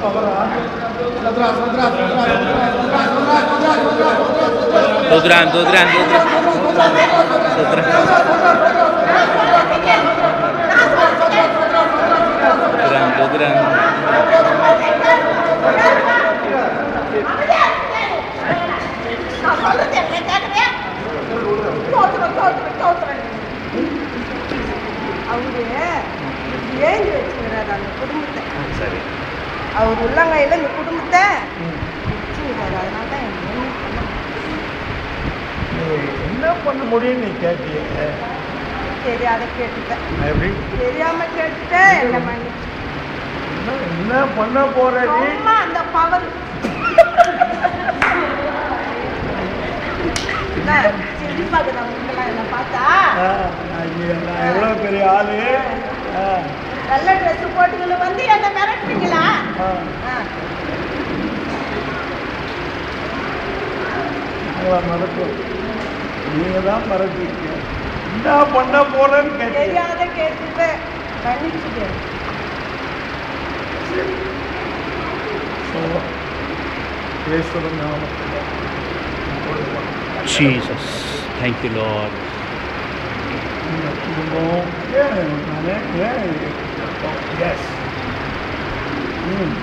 பவரா சோத்ரா சோத்ரா சோத்ரா சோத்ரா சோத்ரா சோத்ரா சோத்ரா சோத்ராம் சோத்ராம் சோத்ராம் சோத்ராம் சோத்ராம் சோத்ராம் நான் சொல்றது என்ன கேட்கறியா? தோத்துறேன், தோத்துறேன், தோத்துறேன். அவரு ஏங்கி வச்சுக்கிறாரு அந்த குடும்பத்தை சரி அவர் உள்ளங்கையில இந்த குடும்பத்தை வச்சுக்கிறாரு அதனால தான் எனக்கு ஒண்ணும் பண்ண முடியல. நீ என்ன பண்ண முடியும் நீ கேட்டிய தெரியாத கேட்டுட்டேன் எப்படி தெரியாம கேட்டுட்டேன் என்ன மன்னிச்சு என்ன என்ன பண்ண போற நீ சும்மா அந்த பவர் சிரிப்பாக்குது அவங்களுக்கெல்லாம் என்ன பார்த்தா ஆ, ஐயே, நான் எவ்வளவு பெரிய ஆளு ஆ, நல்ல ட்ரெஸ் போட்டுக்கிட்டு வந்து என்ன மிரட்டுறீங்களா ஆ. ஆ. நாங்களா மறப்போம் நீங்க தான் மறந்துருக்கீங்க என்ன பண்ண போறேன்னு கேட்டீங்க தெரியாத கேட்டுட்டு மன்னிச்சுட்டு So, இயேசுவின் நாமத்தில் கொடுப்போம். ஜீசஸ் தேங்க்யூ லார்ட் இந்த குடும்பம் ஏன் நானே ஏன் எஸ் ம்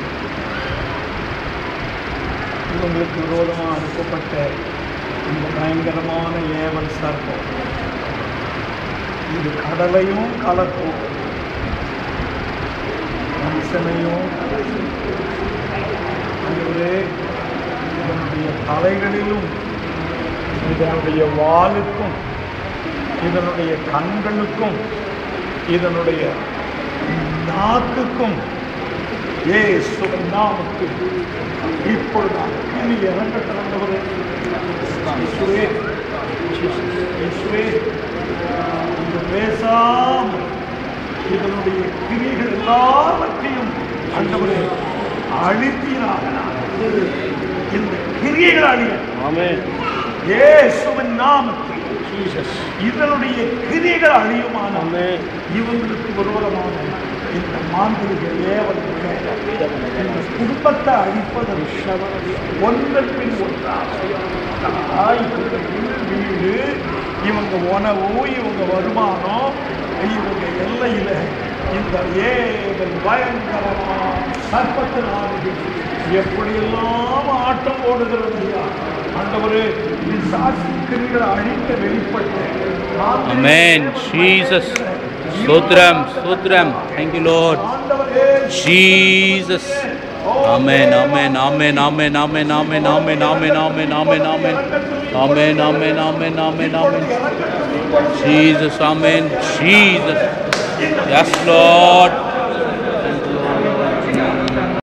இவங்களுக்கு விரோதமாக அனுப்பப்பட்ட இந்த பயங்கரமான ஏவல் சர்ப்பம் இது கடலையும் கலக்கும் மனுஷனையும் ஆண்டவரே, இதனுடைய தலைகளிலும் இதனுடைய வாலுக்கும் இதனுடைய கண்களுக்கும் இதனுடைய நாக்குக்கும் ஏசுவின் நாமத்தில் இப்பொழுது அக்கினி இறங்க திறந்தவரே இயேசுவே இயேசுவே இது பேசாமல் இதனுடைய கிரிகள் எல்லாவற்றையும் ஆண்டவரே அழித்தீராக இந்த கிரியைகள் அழிய இயேசுவின் நாமத்தில் இதனுடைய கிரிகள் அழியுமான இவங்களுக்கு விரோதமான இந்த மாந்திரிக ஏவல்கள் இந்த குடும்பத்தை அழிப்பதற்கு ஒன்றன் பின் ஒன்றாக தாய், வீடு இவங்க உணவு இவங்க வருமானம் இவங்க எல்லையில இந்த ஏவல் பயங்கரமான சர்ப்பத்தினானது எப்படியெல்லாம் ஆட்டம் ஓடுகிறது ஐயா ஆண்டவரே பிசாசின் கிரிகளை அழிக்க வெளிப்பட்ட Amen. Jesus. Sotram, Sotram. Thank you, Lord. ஆண்டவரே Jesus. Amen, amen, amen, amen, amen, amen, amen, amen, amen, amen, amen. Amen, amen, amen, amen, amen. Jesus, amen. Jesus. Yes, Lord.